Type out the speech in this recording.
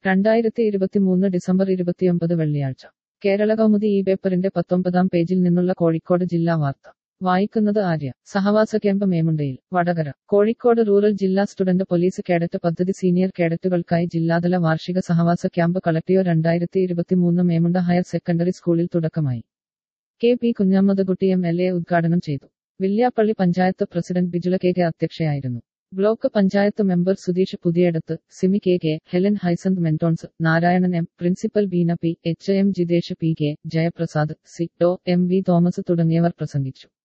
രണ്ടായിരത്തി ഇരുപത്തിമൂന്ന് ഡിസംബർ ഇരുപത്തിയൊമ്പത് വെള്ളിയാഴ്ച കേരള കൗമുദി ഈ പേപ്പറിന്റെ പത്തൊമ്പതാം പേജിൽ നിന്നുള്ള കോഴിക്കോട് ജില്ലാ വാർത്ത വായിക്കുന്നത് ആര്യ സഹവാസ ക്യാമ്പ് മേമുണ്ടയിൽ വടകര കോഴിക്കോട് റൂറൽ ജില്ലാ സ്റ്റുഡന്റ് പോലീസ് കേഡറ്റ് പദ്ധതി സീനിയർ കേഡറ്റുകൾക്കായി ജില്ലാതല വാർഷിക സഹവാസ ക്യാമ്പ് കളക്ടിയോ രണ്ടായിരത്തി ഇരുപത്തിമൂന്ന് മേമുണ്ട ഹയർ സെക്കൻഡറി സ്കൂളിൽ തുടക്കമായി K P Kunhammadkutty M L A ഉദ്ഘാടനം ചെയ്തു Villiappally panchayat president Bijula K K അധ്യക്ഷയായിരുന്നു block panchayat member Sudheesh Puthiyadath Simi K K Helen Hyacinth Mendonce Narayanan M principal Beena P H M Jithesh P K Jayaprasad C ഡോ എം വി തോമസ് തുടങ്ങിയവർ പ്രസംഗിച്ചു